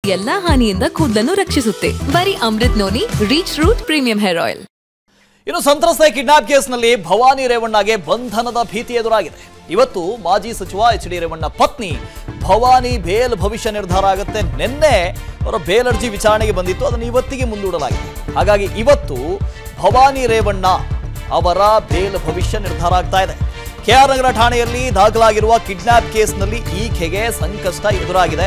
ಎಲ್ಲಾ ಹಾನಿಯಿಂದ ಕೂದಲನ್ನು ರಕ್ಷಿಸುತ್ತೆ ಬರೀ Amrut noni reach root premium hair oil ಇನ್ನು ಸಂತ್ರಸ್ತೆ ಕಿಡ್ನಾಪ್ ಕೇಸ್ನಲ್ಲಿ ಭವಾನಿ ರೇವಣ್ಣಗೆ ಬಂಧನದ ಭೀತಿ ಎದುರಾಗಿದೆ ಇವತ್ತು ಮಾಜಿ ಸಚಿವ ಎಚ್ ಡಿ ರೇವಣ್ಣ ಪತ್ನಿ ಭವಾನಿ ಬೇಲ್ ಭವಿಷ್ಯ ನಿರ್ಧಾರ ಆಗುತ್ತೆ ನಿನ್ನೆ ಅವರ ಬೇಲ್ ಅರ್ಜಿ ವಿಚಾರಣೆಗೆ ಬಂದಿತ್ತು ಅದನ್ನು ಇವತ್ತಿಗೆ ಮುಂದೂಡಲಾಗಿದೆ ಹಾಗಾಗಿ ಇವತ್ತು ಭವಾನಿ ರೇವಣ್ಣ ಅವರ ಬೇಲ್ ಭವಿಷ್ಯ ನಿರ್ಧಾರ ಆಗ್ತಾ ಇದೆ ಕೆಆರ್ ನಗರ ಠಾಣೆಯಲ್ಲಿ ದಾಖಲಾಗಿರುವ ಕಿಡ್ನಾಪ್ ಕೇಸ್ನಲ್ಲಿ ಈಕೆಗೆ ಸಂಕಷ್ಟ ಎದುರಾಗಿದೆ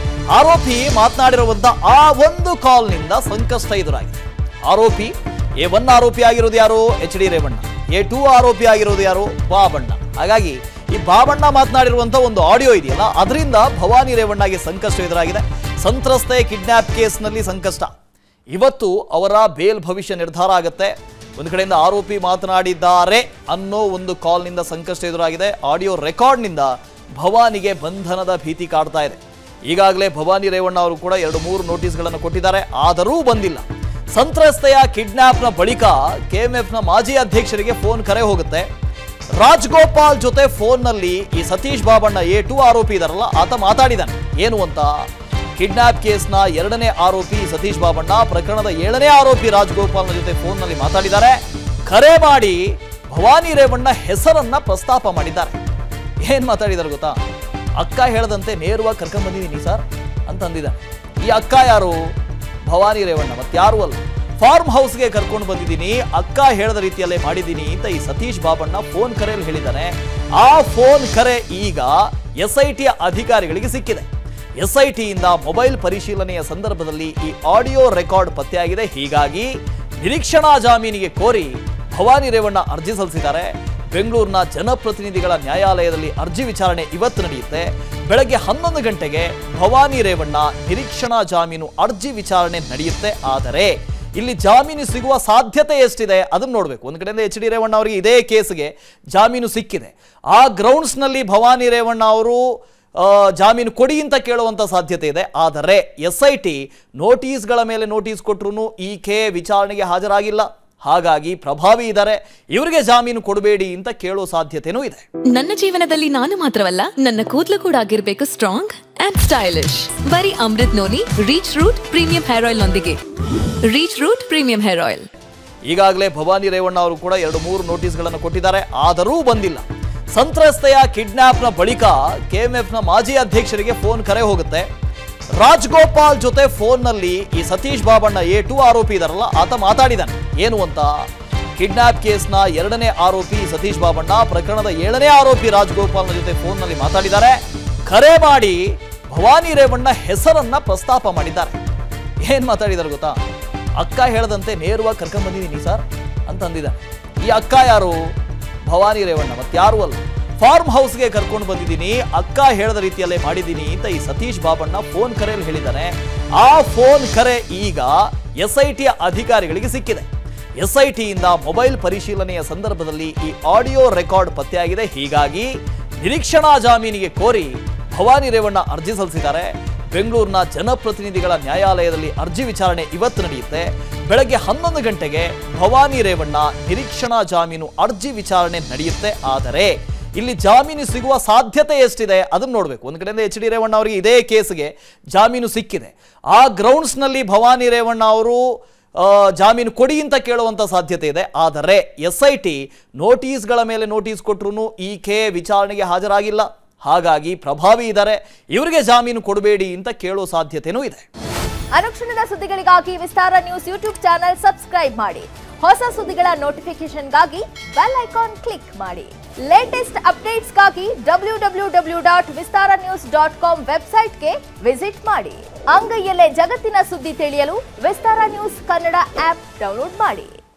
ಆರೋಪಿ ಮಾತನಾಡಿರುವಂತ ಆ ಒಂದು ಕಾಲ್ನಿಂದ ಸಂಕಷ್ಟ ಎದುರಾಗಿದೆ ಆರೋಪಿ ಎ ಒನ್ ಆರೋಪಿ ಆಗಿರೋದು ಯಾರು H D Revanna A two ಆರೋಪಿ ಆಗಿರೋದು ಯಾರು ಬಾಬಣ್ಣ ಹಾಗಾಗಿ ಈ ಬಾಬಣ್ಣ ಮಾತನಾಡಿರುವಂತ ಒಂದು ಆಡಿಯೋ ಇದೆಯಲ್ಲ ಅದರಿಂದ ಭವಾನಿ ರೇವಣ್ಣಗೆ ಸಂಕಷ್ಟ ಎದುರಾಗಿದೆ ಸಂತ್ರಸ್ತೆ ಕಿಡ್ನಾಪ್ ಕೇಸ್ನಲ್ಲಿ ಸಂಕಷ್ಟ ಇವತ್ತು ಅವರ ಬೇಲ್ ಭವಿಷ್ಯ ನಿರ್ಧಾರ ಆಗುತ್ತೆ ಒಂದು ಕಡೆಯಿಂದ ಆರೋಪಿ ಮಾತನಾಡಿದ್ದಾರೆ ಅನ್ನೋ ಒಂದು ಕಾಲ್ನಿಂದ ಸಂಕಷ್ಟ ಎದುರಾಗಿದೆ ಆಡಿಯೋ ರೆಕಾರ್ಡ್ನಿಂದ ಭವಾನಿಗೆ ಬಂಧನದ ಭೀತಿ ಕಾಡ್ತಾ ಇದೆ ಈಗಾಗಲೇ ಭವಾನಿ ರೇವಣ್ಣ ಅವರು ಕೂಡ ಎರಡು ಮೂರು ನೋಟಿಸ್ಗಳನ್ನು ಕೊಟ್ಟಿದ್ದಾರೆ ಆದರೂ ಬಂದಿಲ್ಲ ಸಂತ್ರಸ್ತೆಯ ಕಿಡ್ನಾಪ್ನ ಬಳಿಕ ಕೆಎಂಎಫ್ನ ಮಾಜಿ ಅಧ್ಯಕ್ಷರಿಗೆ ಫೋನ್ ಕರೆ ಹೋಗುತ್ತೆ ರಾಜ್ಗೋಪಾಲ್ ಜೊತೆ ಫೋನ್ನಲ್ಲಿ ಈ ಸತೀಶ್ ಬಾಬಣ್ಣ ಎ ಟು ಆರೋಪಿ ಇದಾರಲ್ಲ ಆತ ಮಾತಾಡಿದಾನೆ ಏನು ಅಂತ ಕಿಡ್ನಾಪ್ ಕೇಸ್ನ ಎರಡನೇ ಆರೋಪಿ ಸತೀಶ್ ಬಾಬಣ್ಣ ಪ್ರಕರಣದ ಏಳನೇ ಆರೋಪಿ ರಾಜ್ಗೋಪಾಲ್ನ ಜೊತೆ ಫೋನ್ನಲ್ಲಿ ಮಾತಾಡಿದ್ದಾರೆ ಕರೆ ಮಾಡಿ ಭವಾನಿ ರೇವಣ್ಣ ಹೆಸರನ್ನ ಪ್ರಸ್ತಾಪ ಮಾಡಿದ್ದಾರೆ ಏನ್ ಮಾತಾಡಿದಾರೆ ಗೊತ್ತಾ ಅಕ್ಕ ಹೇಳದಂತೆ ನೇರವಾಗಿ ಕರ್ಕೊಂಡ್ ಬಂದಿದ್ದೀನಿ ಸರ್ ಅಂತ ಅಂದಿದ್ದಾನೆ ಈ ಅಕ್ಕ ಯಾರು ಭವಾನಿ ರೇವಣ್ಣ ಮತ್ತೆ ಯಾರು ಅಲ್ಲ ಫಾರ್ಮ್ ಹೌಸ್ಗೆ ಕರ್ಕೊಂಡು ಬಂದಿದ್ದೀನಿ ಅಕ್ಕ ಹೇಳದ ರೀತಿಯಲ್ಲೇ ಮಾಡಿದ್ದೀನಿ ಅಂತ ಈ ಸತೀಶ್ ಬಾಬಣ್ಣ ಫೋನ್ ಕರೆಯಲ್ಲಿ ಹೇಳಿದ್ದಾನೆ ಆ ಫೋನ್ ಕರೆ ಈಗ ಎಸ್ ಐ ಟಿ ಅಧಿಕಾರಿಗಳಿಗೆ ಸಿಕ್ಕಿದೆ ಎಸ್ ಐ ಟಿಯಿಂದ ಮೊಬೈಲ್ ಪರಿಶೀಲನೆಯ ಸಂದರ್ಭದಲ್ಲಿ ಈ ಆಡಿಯೋ ರೆಕಾರ್ಡ್ ಪತ್ತೆಯಾಗಿದೆ ಹೀಗಾಗಿ ನಿರೀಕ್ಷಣಾ ಜಾಮೀನಿಗೆ ಕೋರಿ ಭವಾನಿ ರೇವಣ್ಣ ಅರ್ಜಿ ಸಲ್ಲಿಸಿದ್ದಾರೆ ಬೆಂಗಳೂರಿನ ಜನಪ್ರತಿನಿಧಿಗಳ ನ್ಯಾಯಾಲಯದಲ್ಲಿ ಅರ್ಜಿ ವಿಚಾರಣೆ ಇವತ್ತು ನಡೆಯುತ್ತೆ ಬೆಳಗ್ಗೆ ಹನ್ನೊಂದು ಗಂಟೆಗೆ ಭವಾನಿ ರೇವಣ್ಣ ನಿರೀಕ್ಷಣಾ ಜಾಮೀನು ಅರ್ಜಿ ವಿಚಾರಣೆ ನಡೆಯುತ್ತೆ ಆದರೆ ಇಲ್ಲಿ ಜಾಮೀನು ಸಿಗುವ ಸಾಧ್ಯತೆ ಎಷ್ಟಿದೆ ಅದನ್ನ ನೋಡಬೇಕು ಒಂದು ಕಡೆಯಿಂದ ಎಚ್ ಡಿ ರೇವಣ್ಣ ಅವರಿಗೆ ಇದೇ ಕೇಸ್ಗೆ ಜಾಮೀನು ಸಿಕ್ಕಿದೆ ಆ ಗ್ರೌಂಡ್ಸ್ನಲ್ಲಿ ಭವಾನಿ ರೇವಣ್ಣ ಅವರು ಆ, ಜಾಮೀನು ಕೊಡಿ ಅಂತ ಕೇಳುವಂತ ಸಾಧ್ಯತೆ ಇದೆ ಆದರೆ ಎಸ್ ಐ ಟಿ ನೋಟಿಸ್ಗಳ ಮೇಲೆ ನೋಟಿಸ್ ಕೊಟ್ಟರು ಈಕೆ ವಿಚಾರಣೆಗೆ ಹಾಜರಾಗಿಲ್ಲ ಹಾಗಾಗಿ ಪ್ರಭಾವಿ ಇದ್ದಾರೆ ಇವರಿಗೆ ಜಾಮೀನು ಕೊಡಬೇಡಿ ಅಂತ ಕೇಳೋ ಸಾಧ್ಯತೆನೂ ಇದೆ ನನ್ನ ಜೀವನದಲ್ಲಿ ನಾನು ಮಾತ್ರವಲ್ಲ ನನ್ನ ಕೂದಲು ಕೂಡ ಆಗಿರ್ಬೇಕು ಸ್ಟ್ರಾಂಗ್ ಅಂಡ್ ಸ್ಟೈಲಿಶ್ ಬರೀ Amrut noni reach root premium hair oil ನೊಂದಿಗೆ reach root premium hair oil ಈಗಾಗಲೇ ಭವಾನಿ ರೇವಣ್ಣ ಅವರು ಕೂಡ ಎರಡು ಮೂರು ನೋಟಿಸ್ಗಳನ್ನು ಕೊಟ್ಟಿದ್ದಾರೆ ಆದರೂ ಬಂದಿಲ್ಲ ಸಂತ್ರಸ್ತೆಯ ಕಿಡ್ನಾಪ್ನ ಬಳಿಕ ಕೆಎಂಎಫ್ನ ಮಾಜಿ ಅಧ್ಯಕ್ಷರಿಗೆ ಫೋನ್ ಕರೆ ಹೋಗುತ್ತೆ ರಾಜ್ಗೋಪಾಲ್ ಜೊತೆ ಫೋನ್ನಲ್ಲಿ ಈ ಸತೀಶ್ ಬಾಬಣ್ಣ ಎ ಟು ಆರೋಪಿ ಇದಾರಲ್ಲ ಆತ ಮಾತಾಡಿದಾನೆ ಏನು ಅಂತ ಕಿಡ್ನಾಪ್ ಕೇಸ್ನ ಎರಡನೇ ಆರೋಪಿ ಸತೀಶ್ ಬಾಬಣ್ಣ ಪ್ರಕರಣದ ಏಳನೇ ಆರೋಪಿ ರಾಜ್ಗೋಪಾಲ್ನ ಜೊತೆ ಫೋನ್ನಲ್ಲಿ ಮಾತಾಡಿದ್ದಾರೆ ಕರೆ ಮಾಡಿ ಭವಾನಿ ರೇವಣ್ಣ ಹೆಸರನ್ನ ಪ್ರಸ್ತಾಪ ಮಾಡಿದ್ದಾರೆ ಏನ್ ಮಾತಾಡಿದಾರೆ ಗೊತ್ತಾ ಅಕ್ಕ ಹೇಳದಂತೆ ನೇರವಾಗಿ ಕರ್ಕೊಂಡ್ ಬಂದಿದ್ದೀನಿ ಸರ್ ಅಂತ ಅಂದಿದ್ದಾನೆ ಈ ಅಕ್ಕ ಯಾರು ಭವಾನಿ ರೇವಣ್ಣ ಮತ್ತೆ ಯಾರು ಅಲ್ಲ ಫಾರ್ಮ್ ಹೌಸ್ಗೆ ಕರ್ಕೊಂಡು ಬಂದಿದ್ದೀನಿ ಅಕ್ಕ ಹೇಳದ ರೀತಿಯಲ್ಲೇ ಮಾಡಿದ್ದೀನಿ ಅಂತ ಈ ಸತೀಶ್ ಬಾಬಣ್ಣ ಫೋನ್ ಕರೆಯಲ್ಲಿ ಹೇಳಿದ್ದಾನೆ ಆ ಫೋನ್ ಕರೆ ಈಗ ಎಸ್ ಐ ಟಿ ಅಧಿಕಾರಿಗಳಿಗೆ ಸಿಕ್ಕಿದೆ ಎಸ್ ಐ ಟಿಯಿಂದ ಮೊಬೈಲ್ ಪರಿಶೀಲನೆಯ ಸಂದರ್ಭದಲ್ಲಿ ಈ ಆಡಿಯೋ ರೆಕಾರ್ಡ್ ಪತ್ತೆಯಾಗಿದೆ ಹೀಗಾಗಿ ನಿರೀಕ್ಷಣಾ ಜಾಮೀನಿಗೆ ಕೋರಿ ಭವಾನಿ ರೇವಣ್ಣ ಅರ್ಜಿ ಸಲ್ಲಿಸಿದ್ದಾರೆ ಬೆಂಗಳೂರಿನ ಜನಪ್ರತಿನಿಧಿಗಳ ನ್ಯಾಯಾಲಯದಲ್ಲಿ ಅರ್ಜಿ ವಿಚಾರಣೆ ಇವತ್ತು ನಡೆಯುತ್ತೆ ಬೆಳಗ್ಗೆ ಹನ್ನೊಂದು ಗಂಟೆಗೆ ಭವಾನಿ ರೇವಣ್ಣ ನಿರೀಕ್ಷಣಾ ಜಾಮೀನು ಅರ್ಜಿ ವಿಚಾರಣೆ ನಡೆಯುತ್ತೆ ಆದರೆ ಇಲ್ಲಿ ಜಾಮೀನು ಸಿಗುವ ಸಾಧ್ಯತೆ ಎಷ್ಟಿದೆ ಅದನ್ನ ನೋಡಬೇಕು ಒಂದು ಕಡೆಯಿಂದ ಎಚ್ ಡಿ ರೇವಣ್ಣ ಅವರಿಗೆ ಇದೇ ಕೇಸ್ಗೆ ಜಾಮೀನು ಸಿಕ್ಕಿದೆ ಆ ಗ್ರೌಂಡ್ಸ್ನಲ್ಲಿ ಭವಾನಿ ರೇವಣ್ಣ ಅವರು ಆ, ಜಾಮೀನು ಕೊಡಿ ಅಂತ ಕೇಳುವಂತ ಸಾಧ್ಯತೆ ಇದೆ ಆದರೆ ಎಸ್ ಐ ಟಿ ನೋಟಿಸ್ಗಳ ಮೇಲೆ ನೋಟಿಸ್ ಕೊಟ್ಟರು ಈಕೆ ವಿಚಾರಣೆಗೆ ಹಾಜರಾಗಿಲ್ಲ ಹಾಗಾಗಿ ಪ್ರಭಾವಿ ಇದ್ದಾರೆ ಇವರಿಗೆ ಜಾಮೀನು ಕೊಡಬೇಡಿ ಅಂತ ಕೇಳೋ ಸಾಧ್ಯತೆನೂ ಇದೆ ಅನುಕ್ಷಣದ ಸುದ್ದಿಗಳಿಗಾಗಿ Vistara news YouTube channel subscribe ಮಾಡಿ ಹೊಸ ಸುದ್ದಿಗಳ ನೋಟಿಫಿಕೇಶನ್ಗಾಗಿ ಬೆಲ್ ಐಕಾನ್ ಕ್ಲಿಕ್ ಮಾಡಿ ಲೇಟೆಸ್ಟ್ ಅಪ್ಡೇಟ್ಸ್ಗಾಗಿ W W W dot Vistara news dot com ವೆಬ್ಸೈಟ್ಗೆ ವಿಸಿಟ್ ಮಾಡಿ ಅಂಗೈಯಲ್ಲೇ ಜಗತ್ತಿನ ಸುದ್ದಿ ತಿಳಿಯಲು Vistara news Kannada app download ಮಾಡಿ